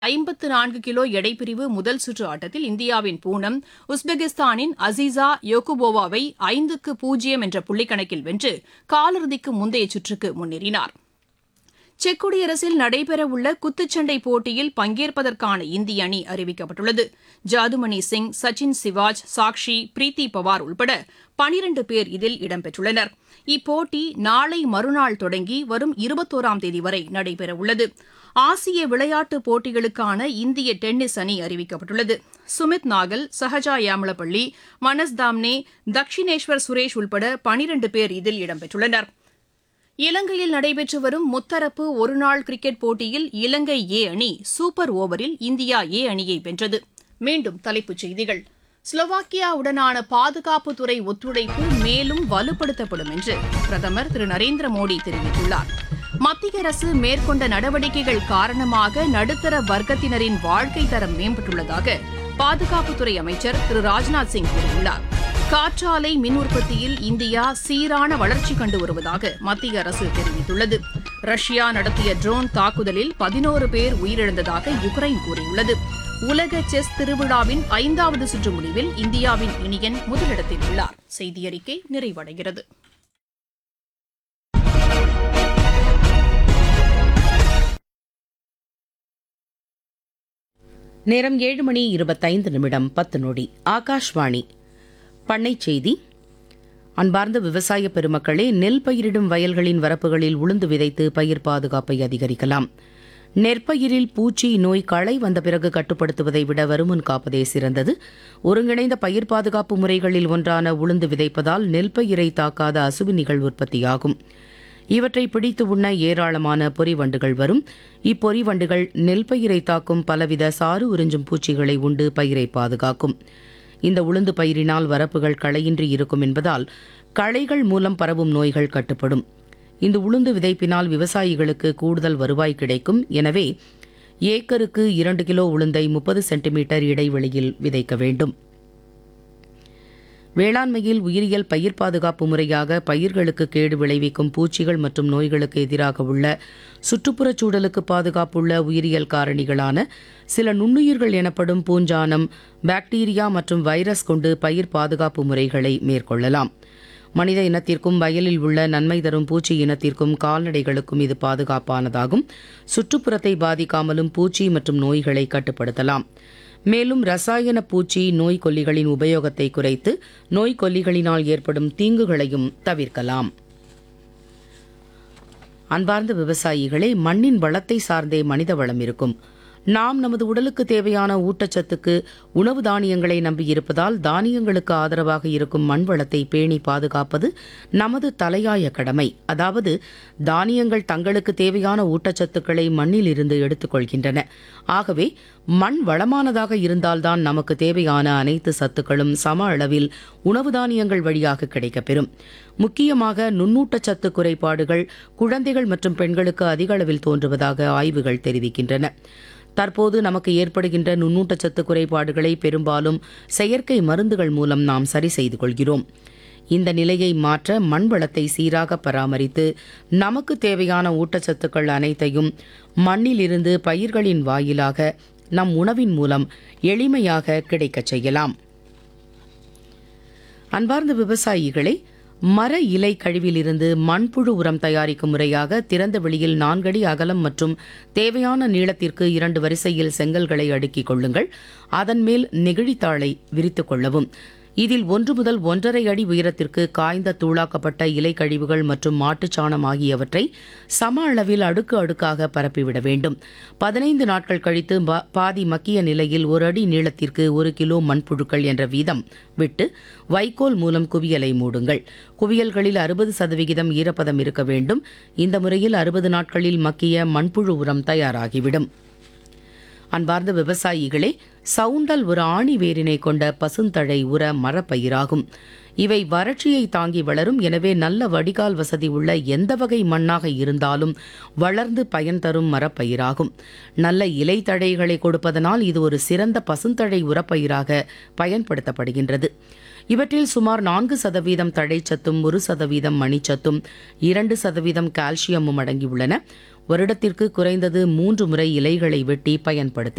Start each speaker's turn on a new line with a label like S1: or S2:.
S1: ஐம்பத்து நான்கு கிலோ எடைப்பிரிவு முதல் சுற்று ஆட்டத்தில் இந்தியாவின் பூனம் உஸ்பெகிஸ்தானின் அசீசா யோகுபோவாவை ஐந்துக்கு பூஜ்ஜியம் என்ற புள்ளிக்கணக்கில் வென்று காலிறுதிக்கு முந்தைய சுற்றுக்கு முன்னேறினார் செக் குடியரசில் நடைபெறவுள்ள குத்துச்சண்டை போட்டியில் பங்கேற்பதற்கான இந்திய அணி அறிவிக்கப்பட்டுள்ளது ஜாதுமணி சிங் சச்சின் சிவாஜ் சாக்ஷி பிரீத்தி பவார் உள்பட பனிரண்டு பேர் இதில் இடம்பெற்றுள்ளனர் இப்போட்டி நாளை மறுநாள் தொடங்கி வரும் இருபத்தோராம் தேதி வரை நடைபெறவுள்ளது ஆசிய விளையாட்டுப் போட்டிகளுக்கான இந்திய டென்னிஸ் அணி அறிவிக்கப்பட்டுள்ளது சுமித் நாகல் சஹஜா யாமளப்பள்ளி மனஸ் தாம்னே தக்ஷினேஸ்வர் சுரேஷ் உள்பட பனிரண்டு பேர் இதில் இடம்பெற்றுள்ளனா் இலங்கையில் நடைபெற்று வரும் முத்தரப்பு ஒருநாள் கிரிக்கெட் போட்டியில் இலங்கை ஏ அணி சூப்பர் ஓவரில் இந்தியா ஏ அணியை வென்றது மீண்டும் தலைப்புச் செய்திகள் ஸ்லோவாக்கியாவுடனான பாதுகாப்புத்துறை ஒத்துழைப்பு மேலும் வலுப்படுத்தப்படும் என்று பிரதமர் திரு நரேந்திர மோடி தெரிவித்துள்ளார் மத்திய அரசு மேற்கொண்ட நடவடிக்கைகள் காரணமாக நடுத்தர வர்க்கத்தினரின் வாழ்க்கை தரம் மேம்பட்டுள்ளதாக பாதுகாப்புத்துறை அமைச்சர் திரு ராஜ்நாத் சிங் கூறியுள்ளார் காற்றாலை மின் உற்பத்தியில் இந்தியா சீரான வளர்ச்சி கண்டு வருவதாக மத்திய அரசு தெரிவித்துள்ளது ரஷ்யா நடத்திய ட்ரோன் தாக்குதலில் பதினோரு பேர் உயிரிழந்ததாக யுக்ரைன் கூறியுள்ளது உலக செஸ் திருவிழாவின் ஐந்தாவது சுற்று முடிவில் இந்தியாவின் இனியன் முதலிடத்தில் உள்ளார் செய்தியறிக்கை நிறைவடைகிறது
S2: நேரம் ஏழு மணி இருபத்தைந்து நிமிடம் பத்து நொடி ஆகாஷ்வாணி பண்ணைச் செய்தி அன்பார்ந்த விவசாய பெருமக்களே நெல் பயிரிடும் வயல்களின் வரப்புகளில் உளுந்து விதைத்து பயிர் பாதுகாப்பை அதிகரிக்கலாம் நெற்பயிரில் பூச்சி நோய் களை வந்த பிறகு கட்டுப்படுத்துவதை விட வருமுன் காப்பதே சிறந்தது ஒருங்கிணைந்த பயிர் பாதுகாப்பு முறைகளில் ஒன்றான உளுந்து விதைப்பதால் நெல் பயிரை தாக்காத அசுவினிகள் உற்பத்தியாகும் இவற்றை பிடித்து உண்ண ஏராளமான பொறிவண்டுகள் வரும் இப்பொறிவண்டுகள் நெல் பயிரை தாக்கும் பலவித சாறு உறிஞ்சும் பூச்சிகளை உண்டு பயிரை பாதுகாக்கும் இந்த உளுந்து பயிரினால் வரப்புகள் களையின்றி இருக்கும் என்பதால் களைகள் மூலம் பரவும் நோய்கள் கட்டுப்படும் இந்த உளுந்து விதைப்பினால் விவசாயிகளுக்கு கூடுதல் வருவாய் கிடைக்கும் எனவே ஏக்கருக்கு இரண்டு கிலோ உளுந்தை முப்பது சென்டிமீட்டர் இடைவெளியில் விதைக்க வேண்டும் வேளாண்மையில் உயிரியல் பயிர் பாதுகாப்பு முறையாக பயிர்களுக்கு கேடு விளைவிக்கும் பூச்சிகள் மற்றும் நோய்களுக்கு எதிராக உள்ள சுற்றுப்புறச் சூழலுக்கு பாதுகாப்புள்ள உயிரியல் காரணிகளான சில நுண்ணுயிர்கள் எனப்படும் பூஞ்சானம் பாக்டீரியா மற்றும் வைரஸ் கொண்டு பயிர் பாதுகாப்பு முறைகளை மேற்கொள்ளலாம் மனித இனத்திற்கும் வயலில் உள்ள நன்மை தரும் பூச்சி இனத்திற்கும் கால்நடைகளுக்கும் இது பாதுகாப்பானதாகும் சுற்றுப்புறத்தை பாதிக்காமலும் பூச்சி மற்றும் நோய்களை கட்டுப்படுத்தலாம் மேலும் ரசாயன பூச்சி நோய்க்கொல்லிகளின் உபயோகத்தை குறைத்து நோய்க்கொல்லிகளினால் ஏற்படும் தீங்குகளையும் தவிர்க்கலாம் அன்பார்ந்த விவசாயிகளே மண்ணின் வளத்தை சார்ந்தே மனித வளம் இருக்கும் நாம் நமது உடலுக்கு தேவையான ஊட்டச்சத்துக்கு உணவு தானியங்களை நம்பியிருப்பதால் தானியங்களுக்கு ஆதரவாக இருக்கும் மண் வளத்தை பேணி பாதுகாப்பது நமது தலையாய கடமை அதாவது தானியங்கள் தங்களுக்கு தேவையான ஊட்டச்சத்துக்களை மண்ணில் இருந்து எடுத்துக்கொள்கின்றன ஆகவே மண் வளமானதாக இருந்தால்தான் நமக்கு தேவையான அனைத்து சத்துக்களும் சம அளவில் உணவு தானியங்கள் வழியாக கிடைக்கப்பெறும் முக்கியமாக நுண்ணூட்டச்சத்து குறைபாடுகள் குழந்தைகள் மற்றும் பெண்களுக்கு அதிக அளவில் தோன்றுவதாக ஆய்வுகள் தெரிவிக்கின்றன தற்போது நமக்கு ஏற்படுகின்ற நுண்ணூட்டச்சத்து குறைபாடுகளை பெரும்பாலும் செயற்கை மருந்துகள் மூலம் நாம் சரி செய்து கொள்கிறோம் இந்த நிலையை மாற்ற மண் வளத்தை சீராக பராமரித்து நமக்கு தேவையான ஊட்டச்சத்துக்கள் அனைத்தையும் மண்ணிலிருந்து பயிர்களின் வாயிலாக நம் உணவின் மூலம் எளிமையாக கிடைக்கச் செய்யலாம் அன்பார்ந்த விவசாயிகளை மர இலை கழிவிலிருந்து மண்புழு உரம் தயாரிக்கும் முறையாக திறந்த வெளியில் நான்கடி அகலம் மற்றும் தேவையான நீளத்திற்கு இரண்டு வரிசையில் செங்கல்களை அடுக்கிக் கொள்ளுங்கள் அதன் மேல் நெகிழித்தாளை விரித்துக் கொள்ளவும் இதில் ஒன்று முதல் ஒன்றரை அடி உயரத்திற்கு காய்ந்த தூளாக்கப்பட்ட இலை கழிவுகள் மற்றும் மாட்டுச்சாணம் ஆகியவற்றை சம அளவில் அடுக்கு அடுக்காக பரப்பிவிட வேண்டும் பதினைந்து நாட்கள் கழித்து பா- பாதி மக்கிய நிலையில் ஒரு அடி நீளத்திற்கு ஒரு கிலோ மண்புழுக்கள் என்ற வீதம் விட்டு வைக்கோல் மூலம் குவியலை மூடுங்கள் குவியல்களில் அறுபது சதவிகிதம் ஈரப்பதம் இருக்க வேண்டும் இந்த முறையில் அறுபது நாட்களில் மக்கிய மண்புழு உரம் தயாராகிவிடும் அன்பார்ந்த விவசாயிகளே சவுண்டல் ஒரு ஆணி வேரினை கொண்ட பசுந்தழை உர மரப்பயிராகும் இவை வறட்சியை தாங்கி வளரும் எனவே நல்ல வடிகால் வசதி உள்ள எந்த வகை மண்ணாக இருந்தாலும் வளர்ந்து பயன் தரும் மரப்பயிராகும் நல்ல இலை தழைகளை கொடுப்பதனால் இது ஒரு சிறந்த பசுந்தழை உரப்பயிராக பயன்படுத்தப்படுகின்றது இவற்றில் சுமார் நான்கு சதவீதம் தழைச்சத்தும் ஒரு சதவீதம் மணிச்சத்தும் இரண்டு சதவீதம் கால்சியமும் அடங்கியுள்ளன வருடத்திற்கு குறைந்தது மூன்று முறை இலைகளை வெட்டி பயன்படுத்தி